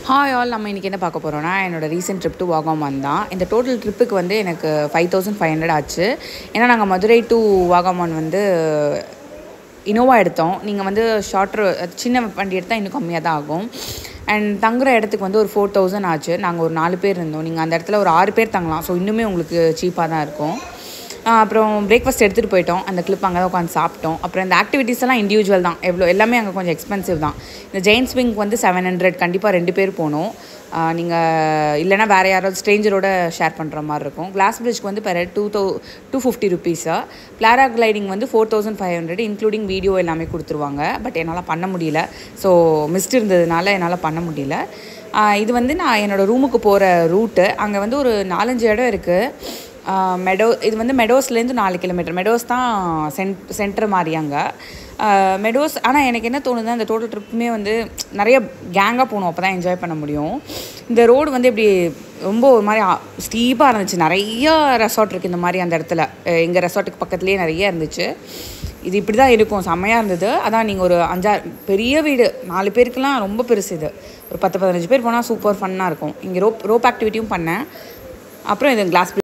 hi all நம்ம இன்றைக்கி என்ன பார்க்க போகிறோம்னா என்னோட ரீசெண்ட் ட்ரிப் டு வாகாமான் தான் இந்த டோட்டல் ட்ரிப்புக்கு வந்து எனக்கு ஃபைவ் தௌசண்ட் ஃபைவ் ஹண்ட்ரட் ஆச்சு ஏன்னா நாங்கள் மதுரை டு வாகாமான் வந்து இனோவா எடுத்தோம் நீங்கள் வந்து ஷார்ட்ரு சின்ன வண்டி எடுத்தால் இன்னும் கம்மியாக தான் ஆகும் அண்ட் தங்குற இடத்துக்கு வந்து ஒரு ஃபோர் தௌசண்ட் ஆச்சு நாங்கள் ஒரு நாலு பேர் இருந்தோம் நீங்கள் அந்த இடத்துல ஒரு ஆறு பேர் தங்கலாம் ஸோ இன்னுமே உங்களுக்கு சீப்பாக தான் இருக்கும் ஆஹ் அப்புறம் பிரேக்ஃபாஸ்ட் எடுத்துகிட்டு போயிட்டோம் அந்த கிளிப் அங்கே தான் உட்காந்து சாப்பிட்டோம் அப்புறம் இந்த ஆக்டிவிட்டீஸ் எல்லாம் இண்டிவிஜுவல் தான் எவ்வளோ எல்லாமே அங்கே கொஞ்சம் எக்ஸ்பென்சிவ் தான் இந்த ஜெயின்ஸ் விங்க் வந்து செவன் ஹண்ட்ரட் கண்டிப்பாக ரெண்டு பேர் போகணும் நீங்கள் இல்லைனா வேறு யாராவது ஸ்ட்ரேஞ்சரோட ஷேர் பண்ணுற மாதிரி இருக்கும் கிளாஸ் பிரிட்ஜ்க்கு வந்து பெர் டூ தௌ two fifty rupees paragliding வந்து four thousand five hundred including video எல்லாமே கொடுத்துருவாங்க பட் என்னால் பண்ண முடியல ஸோ மிஸ்ட் இருந்ததுனால என்னால் பண்ண முடியல ஆஹ் இது வந்து நான் என்னோடய ரூமுக்கு போகிற ரூட்டு அங்கே வந்து ஒரு நாலஞ்சு இடம் இருக்குது மெடோ இது வந்து மெடோஸ்லேருந்து நாலு கிலோமீட்டர் மெடோஸ் தான் சென்ட் சென்டர் மாதிரி அங்கே மெடோஸ் ஆனால் எனக்கு என்ன தோணுது அந்த டோட்டல் ட்ரிப்புமே வந்து நிறைய கேங்காக போகணும் அப்போ தான் என்ஜாய் பண்ண முடியும் இந்த ரோடு வந்து இப்படி ரொம்ப ஒரு மாதிரி ஸ்டீப்பாக இருந்துச்சு நிறைய ரெசார்ட் இருக்குது இந்த மாதிரி அந்த இடத்துல எங்கள் ரெசார்ட்டுக்கு பக்கத்துலேயே நிறைய இருந்துச்சு இது இப்படி தான் இருக்கும் செம்மையாக இருந்தது அதான் நீங்கள் ஒரு அஞ்சாறு பெரிய வீடு நாலு பேருக்குலாம் ரொம்ப பெருசு இது ஒரு பத்து பதினஞ்சு பேர் போனால் சூப்பர் ஃபன்னாக இருக்கும் இங்கே ரோப் ரோப் ஆக்டிவிட்டியும் பண்ணேன் அப்புறம் இது கிளாஸ்